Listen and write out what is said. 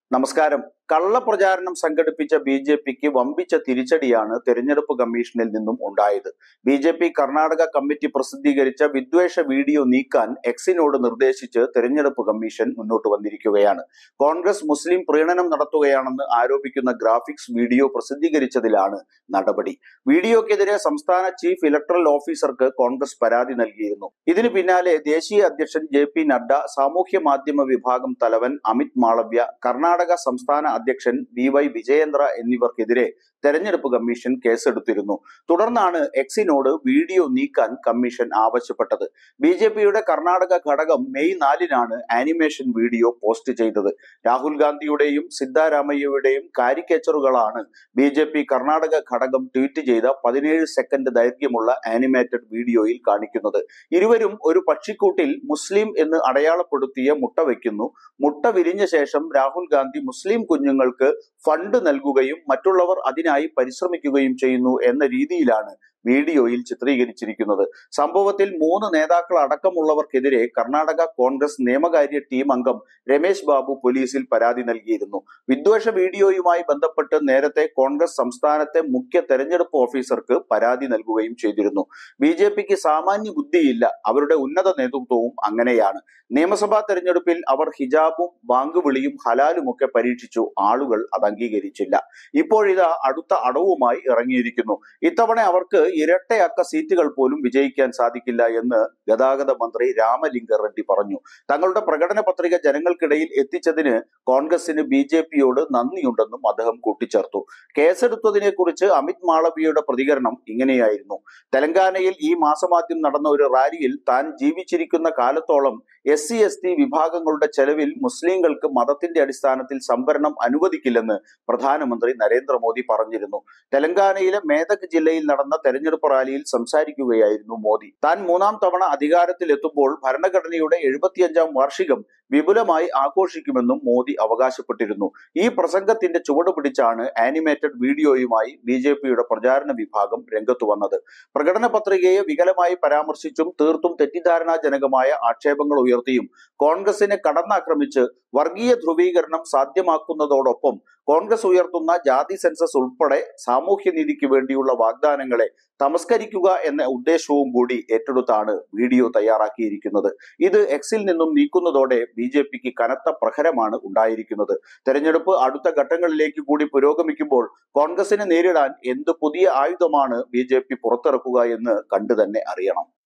നമസ്കാരം കള്ളപ്രചാരണം സംഘടിപ്പിച്ച B J പിക്ക് വമ്പിച്ച തിരിച്ചടിയാണ് തെരഞ്ഞെടുപ്പ് കമ്മീഷനിൽ നിന്നും ഉണ്ടായത് B J P Karnataka committee പ്രസിദ്ധീകരിച്ച വിദ്വേഷ വീഡിയോ നീക്കാൻ എക്സിനോട് നിർദ്ദേശിച്ച് തെരഞ്ഞെടുപ്പ് കമ്മീഷൻ മുന്നോട്ട് വന്നിരിക്കുകയാണ് കോൺഗ്രസ് മുസ്ലിം പ്രീണനം നടത്തുകയാണെന്ന് ആരോപിക്കുന്ന ഗ്രാഫിക്സ് വീഡിയോ പ്രസിദ്ധീകരിച്ചതിലാണ് നടപടി വീഡിയോക്കെതിരെ സംസ്ഥാന ചീഫ് ഇലക്ടറൽ ഓഫീസർക്ക് കോൺഗ്രസ് പരാതി നൽകിയിരുന്നു ഇതിന് പിന്നാലെ ദേശീയ അധ്യക്ഷൻ ജെ പി നഡ്ഡ സാമൂഹ്യ മാധ്യമ വിഭാഗം തലവൻ അമിത് മാളവ്യ കർണാടക സംസ്ഥാന അധ്യക്ഷൻ വി വൈ വിജയേന്ദ്ര എന്നിവർക്കെതിരെ തെരഞ്ഞെടുപ്പ് കമ്മീഷൻ കേസെടുത്തിരുന്നു തുടർന്നാണ് എക്സിനോട് വീഡിയോ നീക്കാൻ കമ്മീഷൻ ആവശ്യപ്പെട്ടത് ബി ജെ പിയുടെ കർണാടക ഘടകം മെയ് നാലിനാണ് ആനിമേഷൻ വീഡിയോ പോസ്റ്റ് ചെയ്തത് രാഹുൽ ഗാന്ധിയുടെയും സിദ്ധാരാമയ്യയുടെയും കാരിക്കേച്ചറുകളാണ് ബി ജെ പി കർണാടക ഘടകം ട്വീറ്റ് ചെയ്ത പതിനേഴ് സെക്കൻഡ് ദൈർഘ്യമുള്ള ആനിമേറ്റഡ് വീഡിയോയിൽ കാണിക്കുന്നത് ഇരുവരും ഒരു പക്ഷിക്കൂട്ടിൽ മുസ്ലിം എന്ന് അടയാളപ്പെടുത്തിയ മുട്ട വയ്ക്കുന്നു മുട്ട വിരിഞ്ഞ ശേഷം രാഹുൽ ഗാന്ധി മുസ്ലിം കുഞ്ഞുങ്ങൾക്ക് ഫണ്ട് നൽകുകയും മറ്റുള്ളവർ അതിനായി പരിശ്രമിക്കുകയും ചെയ്യുന്നു എന്ന രീതിയിലാണ് വീഡിയോയിൽ ചിത്രീകരിച്ചിരിക്കുന്നത് സംഭവത്തിൽ മൂന്ന് നേതാക്കൾ അടക്കമുള്ളവർക്കെതിരെ കർണാടക കോൺഗ്രസ് നിയമകാര്യ ടീം അംഗം രമേശ് ബാബു പോലീസിൽ പരാതി നൽകിയിരുന്നു വിദ്വേഷ വീഡിയോയുമായി ബന്ധപ്പെട്ട് നേരത്തെ കോൺഗ്രസ് സംസ്ഥാനത്തെ മുഖ്യ തെരഞ്ഞെടുപ്പ് ഓഫീസർക്ക് പരാതി നൽകുകയും ചെയ്തിരുന്നു ബി ജെ പിക്ക് സാമാന്യ ബുദ്ധിയില്ല അവരുടെ ഉന്നത നേതൃത്വവും അങ്ങനെയാണ് നിയമസഭാ തെരഞ്ഞെടുപ്പിൽ അവർ ഹിജാബും ബാങ്കുവിളിയും ഹലാലും ഒക്കെ പരീക്ഷിച്ചു ആളുകൾ അത് അംഗീകരിച്ചില്ല ഇപ്പോഴിതാ അടുത്ത അടവുമായി ഇറങ്ങിയിരിക്കുന്നു ഇത്തവണ അവർക്ക് ഇരട്ടയക്ക സീറ്റുകൾ പോലും വിജയിക്കാൻ സാധിക്കില്ല എന്ന് ഗതാഗത മന്ത്രി രാമലിംഗ റെഡ്ഡി പറഞ്ഞു തങ്ങളുടെ പ്രകടന പത്രിക ജനങ്ങൾക്കിടയിൽ എത്തിച്ചതിന് കോൺഗ്രസിന് ബി ജെ പിയോട് നന്ദിയുണ്ടെന്നും അദ്ദേഹം കൂട്ടിച്ചേർത്തു കേസെടുത്തതിനെ കുറിച്ച് അമിത് മാളവിയയുടെ പ്രതികരണം ഇങ്ങനെയായിരുന്നു തെലങ്കാനയിൽ ഈ മാസമാദ്യം നടന്ന ഒരു റാലിയിൽ താൻ ജീവിച്ചിരിക്കുന്ന കാലത്തോളം എസ് സി എസ് ടി വിഭാഗങ്ങളുടെ ചെലവിൽ മുസ്ലിങ്ങൾക്ക് മതത്തിന്റെ അടിസ്ഥാനത്തിൽ സംവരണം അനുവദിക്കില്ലെന്ന് പ്രധാനമന്ത്രി നരേന്ദ്രമോദി പറഞ്ഞിരുന്നു തെലങ്കാനയിലെ മേദക് ജില്ലയിൽ നടന്ന തെരഞ്ഞെടുപ്പ് റാലിയിൽ സംസാരിക്കുകയായിരുന്നു മോദി താൻ മൂന്നാം തവണ അധികാരത്തിലെത്തുമ്പോൾ ഭരണഘടനയുടെ എഴുപത്തിയഞ്ചാം വാർഷികം വിപുലമായി ആഘോഷിക്കുമെന്നും മോദി അവകാശപ്പെട്ടിരുന്നു ഈ പ്രസംഗത്തിന്റെ ചുവട് പിടിച്ചാണ് ആനിമേറ്റഡ് വീഡിയോയുമായി ബി ജെ പിയുടെ പ്രചാരണ വിഭാഗം രംഗത്തു വന്നത് പ്രകടന പത്രികയെ വികലമായി പരാമർശിച്ചും തീർത്തും തെറ്റിദ്ധാരണാജനകമായ ആക്ഷേപങ്ങൾ ഉയർത്തിയും കോൺഗ്രസിനെ കടന്നാക്രമിച്ച് വർഗീയ ധ്രുവീകരണം സാധ്യമാക്കുന്നതോടൊപ്പം കോൺഗ്രസ് ഉയർത്തുന്ന ജാതി സെൻസസ് ഉൾപ്പെടെ സാമൂഹ്യനീതിക്ക് വേണ്ടിയുള്ള വാഗ്ദാനങ്ങളെ തമസ്കരിക്കുക എന്ന ഉദ്ദേശവും കൂടി ഏറ്റെടുത്താണ് വീഡിയോ തയ്യാറാക്കിയിരിക്കുന്നത് ഇത് എക്സിൽ നിന്നും നീക്കുന്നതോടെ ബി ജെ പിക്ക് കനത്ത പ്രഹരമാണ് ഉണ്ടായിരിക്കുന്നത് തെരഞ്ഞെടുപ്പ് അടുത്ത ഘട്ടങ്ങളിലേക്ക് കൂടി പുരോഗമിക്കുമ്പോൾ കോൺഗ്രസിനെ നേരിടാൻ എന്ത് പുതിയ ആയുധമാണ് ബി ജെ പി പുറത്തിറക്കുക എന്ന് കണ്ടു തന്നെ അറിയണം